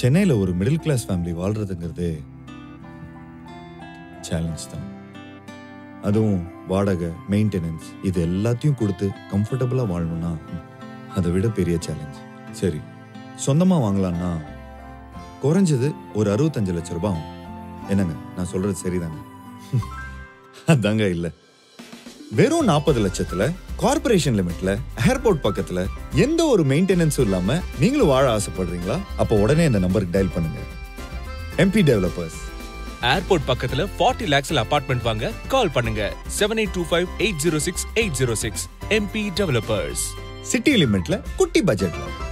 சென்னையில் ஒரு middle class family வாழ்றதுங்கிறது சேலஞ்ச் தான் அதுவும் வாடகை மெயின்டெனன்ஸ் இது எல்லாத்தையும் கொடுத்து கம்ஃபர்டபுளாக வாழணும்னா ம், அதை விட பெரிய சேலஞ்ச் சரி சொந்தமாக வாங்கலாம்னா குறைஞ்சது ஒரு அறுபத்தஞ்சு லட்ச ரூபாய் ஆகும் என்னங்க நான் சொல்றது சரிதாங்க அதாங்க இல்லை வெறும் நாற்பது லட்சத்துல கார்ப்பரேஷன் லிமிட்ல ஏர்போர்ட் பக்கத்துல எந்த ஒரு மெயின்டெனன்ஸும் இல்லாம நீங்களும் வாழ ஆசைப்படுறீங்களா அப்போ உடனே இந்த நம்பருக்கு டயல் பண்ணுங்க எம்பி டெவலப்பர்ஸ் ஏர்போர்ட் பக்கத்துல 40 லேக்ஸ்ல அபார்ட்மெண்ட் வாங்க கால் பண்ணுங்க seven eight two five eight zero six eight zero six MP developers city லிமிட்ல குட்டி பட்ஜெட்ல